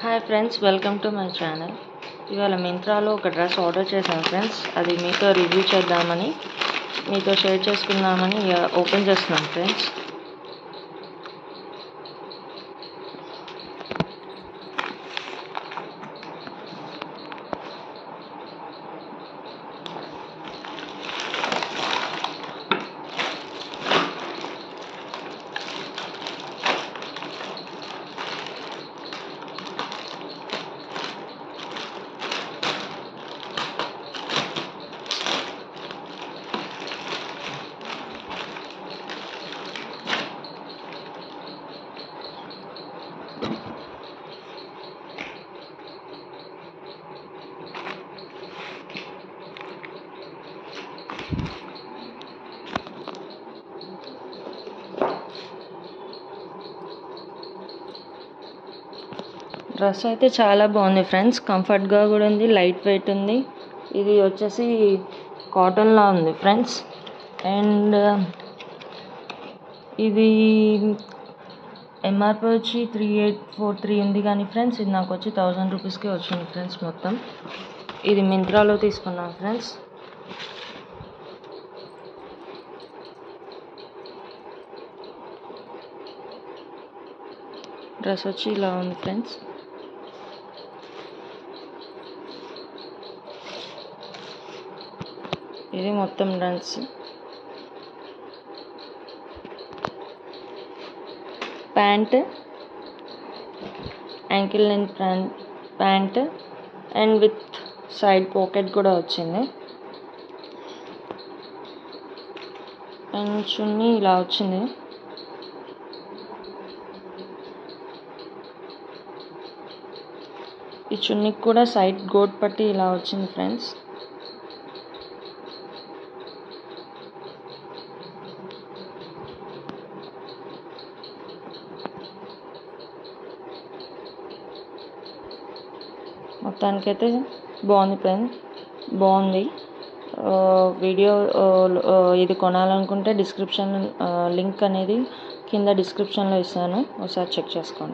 hi friends welcome to my channel ఇవాళ మింత్రాలో ఒక డ్రెస్ ఆర్డర్ చేశాను ఫ్రెండ్స్ అది మీతో రివ్యూ చేద్దామని మీతో షేర్ చేసుకుందామని ఇక ఓపెన్ చేస్తున్నాను ఫ్రెండ్స్ డ్రెస్ అయితే చాలా బాగుంది ఫ్రెండ్స్ కంఫర్ట్గా కూడా ఉంది లైట్ వెయిట్ ఉంది ఇది వచ్చేసి కాటన్లా ఉంది ఫ్రెండ్స్ అండ్ ఇది ఎంఆర్పి వచ్చి త్రీ ఎయిట్ ఫోర్ త్రీ ఉంది కానీ ఫ్రెండ్స్ ఇది నాకు వచ్చి థౌజండ్ రూపీస్కే వచ్చింది ఫ్రెండ్స్ మొత్తం ఇది మింత్రాలో తీసుకున్నాను ఫ్రెండ్స్ డ్రెస్ వచ్చి ఇలా ఉంది ఫ్రెండ్స్ ఇది మొత్తం dress pant ankle length pant pant and with side pocket కూడా వచ్చింది అండ్ చున్నీ ఇలా వచ్చింది ఈ చున్నీకి కూడా సైడ్ గోట్ పట్టి ఇలా వచ్చింది ఫ్రెండ్స్ మొత్తానికైతే బాగుంది ఫ్రెండ్ బాగుంది వీడియో ఇది కొనాలనుకుంటే డిస్క్రిప్షన్ లింక్ అనేది కింద డిస్క్రిప్షన్లో ఇస్తాను ఒకసారి చెక్ చేసుకోండి